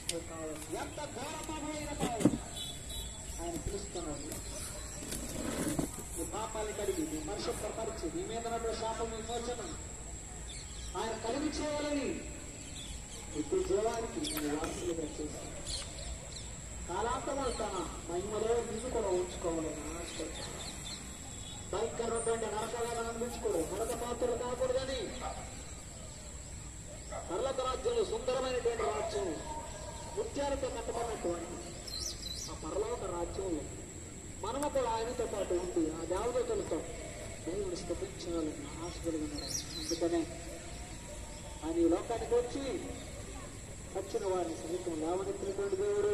నీకు కావాలి ఎంత ఘోరమైన కావాలి ఆయన పిలుస్తున్నాడు నీ పాపాన్ని కడిగి నీ పరిశుభ్రపరిచి నీ మీద ఉన్నటువంటి శాపం విమోచనం ఆయన కలిగి చేయాలని ఇప్పుడు జీవానికి నేను వారసులుగా చేశాను కాలాంతమైన తన మహిమలో నిన్ను కూడా ఉంచుకోవాలని ఆశపడుతున్నాను భయంకరమైనటువంటి నరకాలను అనిపించుకోడు నరక పాత్రలు కాకూడదని పర్లక రాజ్యంలో సుందరమైనటువంటి రాజ్యం ముత్యాలతో కట్టబడినటువంటి ఆ పరలోక రాజ్యంలో మనము కూడా ఆయనతో పాటు ఉండి ఆ దేవదూతలతో దేవుని స్థుతించాలని ఆశ కలిగి ఉన్నాడు అందుకనే ఆయన ఈ లోకానికి వచ్చి వచ్చిన వారిని సైతం లేవనెత్తినటువంటి దేవుడు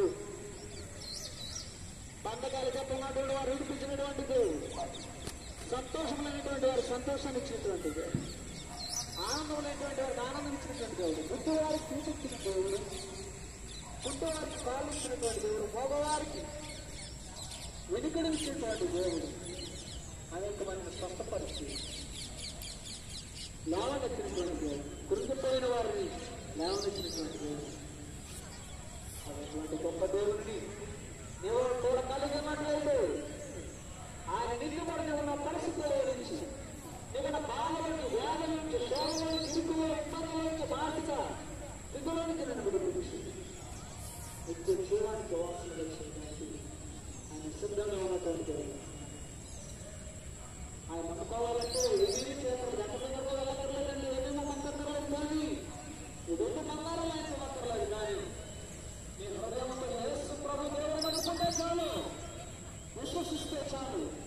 పండగాలు చెప్పినటువంటి వారు విడిపించినటువంటి దేవుడు సంతోషమైనటువంటి వారు సంతోషాన్ని ఇచ్చినటువంటి దేవుడు ఆనందం లేనటువంటి వారికి ఆనందం ఇచ్చినటువంటి దేవుడు గుడ్డు వారికి చూపించిన దేవుడు గుడ్డు వారికి పాలించినటువంటి దేవుడు మగవారికి వెనుకడించినటువంటి దేవుడు అనేక మందిని స్వస్థపరిచి లేవనెత్తినటువంటి దేవుడు కృంగిపోయిన వారిని లేవనెత్తినటువంటి దేవుడు అటువంటి గొప్ప దేవుడిని నీవు కూడా కలిగి ఉన్నట్లయితే ఆయన నిలువబడి ఉన్న పరిస్థితుల్లో నుంచి మిగతా బాధల నుంచి వ్యాధుల నుంచి శోభల నుంచి చిక్కుల ఇబ్బందుల నుంచి బాధిత దిగుల నుంచి నన్ను విడిపించి నిత్య జీవానికి వాసన చేయడానికి ఆయన సిద్ధంగా ఉన్నటువంటి దేవుడు. ఆయన అనుకోవాలంటే ఏమీ చేతులు ఎంత తొందరగా వెళ్ళక్కర్లేదండి ఏమేమో మంత్రాలు కానీ ఇదొక బంగారం ఆయన మంత్రాలు కానీ నీ హృదయంలో యేసు ప్రభు దేవుడు అనుకుంటే చాలు విశ్వసిస్తే చాలు